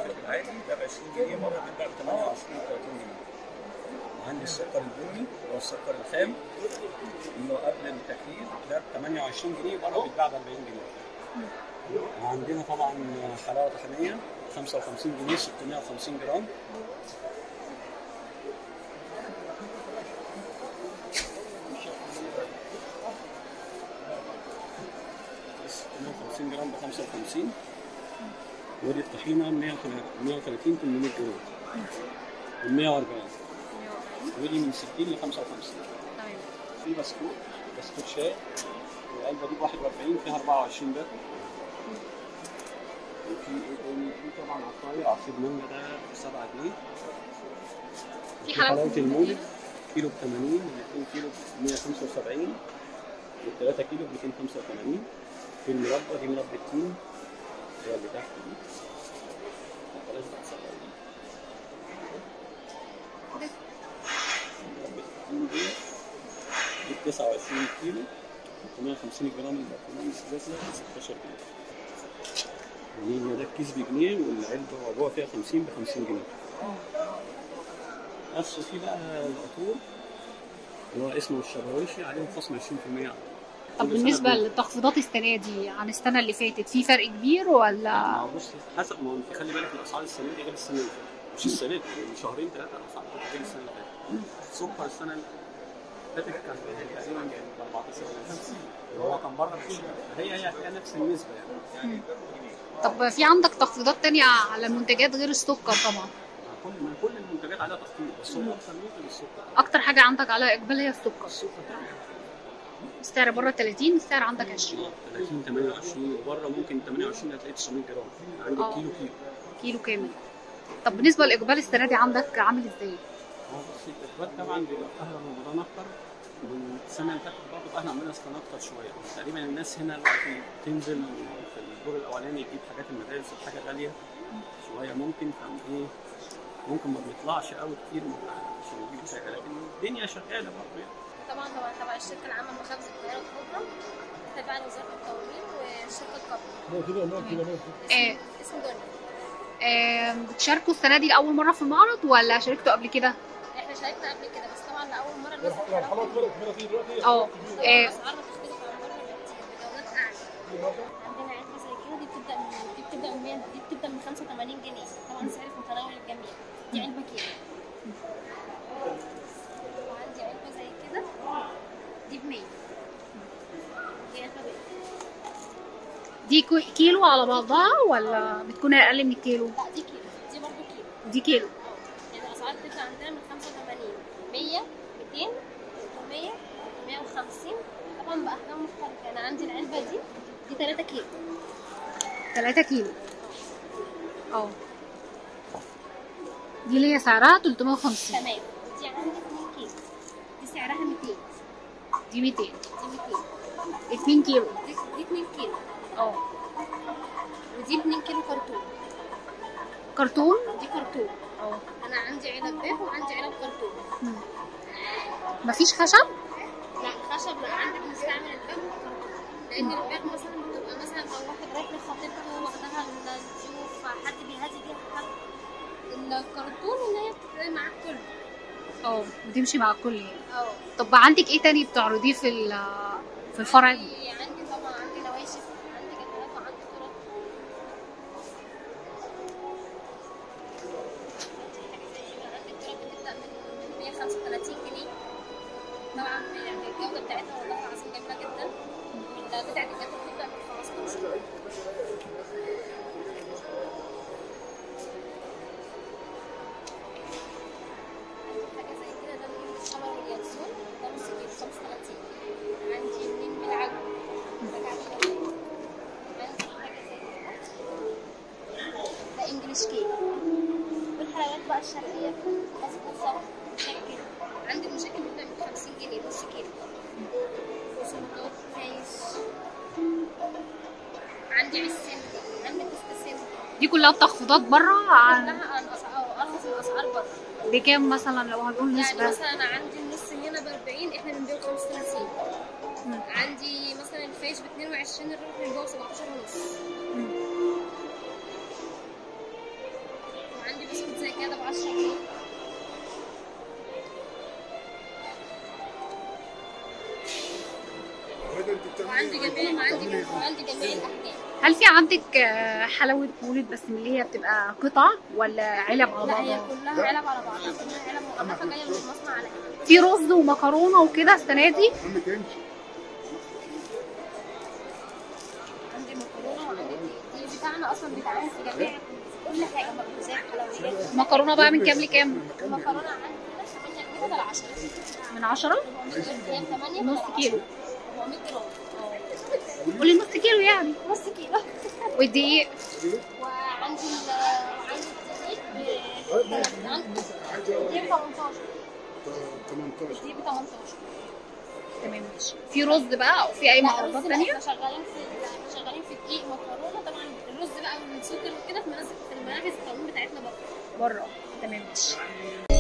الابيض العادي ده ب 20 جنيه بره بيتباع ب 28 30 جنيه وعندي السكر البني اللي هو السكر الخام اللي هو قبل التكليف ده ب 28 جنيه بره بيتباع ب 40 جنيه وعندنا طبعا حلاوه طحينيه 55 جنيه 650 جرام بس 650 جرام ب 55 ودي الطحينه 130 800 جرام ب 140 ودي من 60 ل 55 تمام في بسكوت بسكوت شاي العلبه دي ب 41 فيها 24 باكو وفي ايه تاني في طبعا عصاير عصير مانجا ده ب 7 جنيه في في حلاوه حلاوه المولد كيلو ب 80 و2 كيلو ب 175 و3 كيلو ب 285 في المربى دي مربى التين اللي هي اللي تحت دي بلاش بقى تسوق دي. مربى التين دي دي ب 29 كيلو 350 جرام البرطمان الازازه ب 16 جنيه يعني ده الكيس بجنيه والعلبه وجوه فيها 50 ب 50 جنيه بس وفي بقى العطور اللي هو اسمه الشراويشي عليهم خصم 20% طب كل سنة بالنسبه بيزيد. للتخفيضات السنه دي عن السنه اللي فاتت في فرق كبير ما ولا هو بص حسب ما هو انت خلي بالك الاسعار السنه دي غير السنه اللي فاتت مش السنه دي من شهرين ثلاثه الاسعار كانت غير السنه اللي فاتت السكر السنه اللي فاتت كان تقريبا ب 14 هو كان بره في الشارع هي هي هتلاقي نفس النسبه يعني طب في عندك تخفيضات تانية على المنتجات غير السكر طبعا مع كل ما كل المنتجات عليها تخفيض بس هو اكثر ممكن السكر اكتر حاجه عندك على اقبال هي السكر السكر طبعا السعر بره 30 السعر عندك 20 30 28 وبره ممكن 28 هتلاقي 900 جرام عندك آه. كيلو كيلو كيلو كامل طب بالنسبه للاقبال السنه دي عندك عامل ازاي هو بص الاثبات طبعا بيبقى في اهل رمضان اكتر والسنه اللي فاتت برضه احنا عملنا سكان اكتر شويه تقريبا الناس هنا دلوقتي تنزل في الدور الاولاني تجيب حاجات المدارس الحاجه غاليه شويه ممكن فم ايه ممكن ما بنطلعش قوي كتير عشان نجيب حاجه لكن الدنيا شغاله برضه يعني طبعا طبعا تبع الشركه العامه لمخابز القاهره الكبرى تبع وزاره التموين والشركه الكبرى آه. اسم دنيا آه بتشاركوا السنه دي لاول مره في المعرض ولا شاركتوا قبل كده احنا شاركنا قبل كده بس طبعا لاول مره الناس بتحرك اه آه، اسعارنا بتختلف عن بره بكتير بجودات اعلى عندنا علبه زي كده دي بتبدا من دي بتبدا من 100 دي بتبدا من 85 جنيه طبعا سعر في متناول الجميع دي علبه كيلو وعندي علبه زي كده دي ب 100 دي علبه ب دي كو- كيلو على بعضها ولا بتكون اقل من الكيلو لا دي كيلو دي برضه كيلو دي كيلو اه يعني الاسعار بتبدا عندنا من 85 100 200 300 150 طبعا باحجام مختلفه انا عندي العلبه دي دي 3 كيلو 3 كيلو اه دي اللي هي سعرها 350 تمام دي عندي 2 كيلو دي سعرها 200 دي 200 دي 200 2 كيلو دي دي 2 كيلو اه ودي 2 كيلو كرتون كرتون دي كرتون اه انا عندي علب بيض وعندي علب كرتون مم. مفيش خشب لا خشب لا عندي بنستعمل البيض والكرتون لان البيض مثلا بتبقى مثلا لو واحد رايح لخطيبته واخدها للضيوف حد بيهدي بيها حد الكرتون اللي هي بتبقى مع الكل اه بتمشي مع الكل يعني اه طب عندك ايه تاني بتعرضيه في ال- في الفرع عندي عندي طبعا عندي نواشف عندي جدولات وعندي طرق عندي الطرق بتبدا من 135 جنيه طبعا يعني الجوده بتاعتها والله العظيم جميله جدا القطع دي كانت بتبدا من 15 حاجه زي كده ده من الشمر واليانسون ده نص كيلو 35 عندي منين بالعجل ده عندي حاجه زي كده ده انجلش كيك والحلويات بقى الشرقيه بسبوسه مشكل عندي المشكل بيبدا من 50 جنيه نص كيلو وسلطات عيش عندي عسل عندي تستسم دي كلها بتخفيضات بره عن كلها الاسعار ارخص الاسعار بره بكام مثلا لو هنقول يعني نسبة مثلا انا عندي النص هنا ب 40 احنا بنبيعه ب 35 مم. عندي مثلا الفيش ب 22 الربع بنبيعه ب 17 ونص 10 جنيه وعندي جميع وعندي وعندي جميع الاحجام هل في عندك آه، حلاوه مولد بس من اللي هي بتبقى قطع ولا علب على لا هي بعضها كلها علب على بعضها كلها علب مغلفه جايه من المصنع على هنا في رز ومكرونه وكده السنه دي عندي مكرونه وعندي دي دي بتاعنا اصلا بيتعمل في جميع كل حاجه مخبوزات حلويات المكرونه بقى من كام لكام المكرونه عندي 8 جنيه بدل 10 من 10 هي 8 نص كيلو 400 جرام قولي نص كيلو يعني نص كيلو والدقيق وعندي ال عندي الزيت ب عندي دي ب 18 دي ب 18 تمام ماشي في رز بقى او في اي لا، معروضات رز لا، تانية احنا شغالين في احنا شغالين في دقيق مكرونه طبعا الرز بقى والسكر وكده في منازل في المنافذ القانون بتاعتنا بره بره تمام ماشي